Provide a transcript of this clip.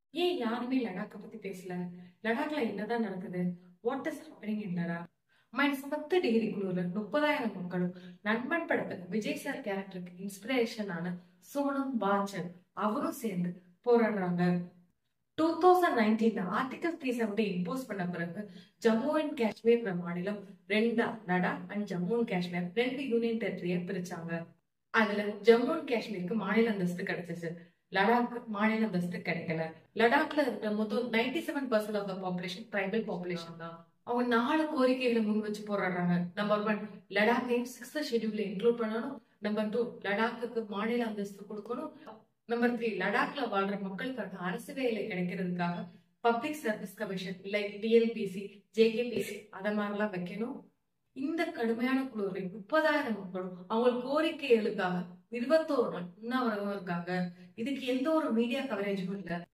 ஏன் யாருமே லடாக்கை பத்தி பேசல லடாக்ல என்னதான் நடக்குது what is happening in Ladakh minus பத்து டிகிரி குளிர்ல முப்பதாயிரம் மக்களும் நண்பன் படத்துக்கு விஜய் சார் கேரக்டருக்கு இன்ஸ்பிரேஷனான சோனம் பாச்சன் அவரும் சேர்ந்து போராடுறாங்க two thousand nineteen article three seventy impose பண்ண பிறகு ஜம்மு அண்ட் காஷ்மீர் மாநிலம் ரெண்டா லடாக் அண்ட் ஜம்மு அண்ட் காஷ்மீர் ரெண்டு யூனியன் டெரிட்டரியை பிரிச்சாங்க அதுல ஜம்மு அண்ட் காஷ்மீருக்கு மாநில அந்தஸ்து கிடைச்சிச்சு லடாக் மாநில அந்தஸ்து கிடைக்கல லடாக்ல இருக்கிற மொத்தம் ninety seven percent of the population tribal population தான் அவங்க நாலு கோரிக்கைகளை முன் வச்சு போராடுறாங்க நம்பர் ஒன் லடாக்கையும் சிக்ஸ்த் ஷெட்யூல்ல இன்க்ளூட் பண்ணணும் நம்பர் டூ லடாக்குக்கு மாநில அந்தஸ்து கொடுக்கணும் நம்பர் த்ரீ லடாக்ல வாழ்ற மக்களுக்கான அரசு வேலை கிடைக்கிறதுக்காக public service commission like DLPC JKPC அத மாதிரிலாம் வைக்கணும் இந்த கடுமையான குழுவில் முப்பதாயிரம் மக்களும் அவங்க கோரிக்கைகளுக்காக இருபத்தோரு நாள் உண்ணாவிரதம் இருக்காங்க இதுக்கு எந்த ஒரு மீடியா கவரேஜும் இல்ல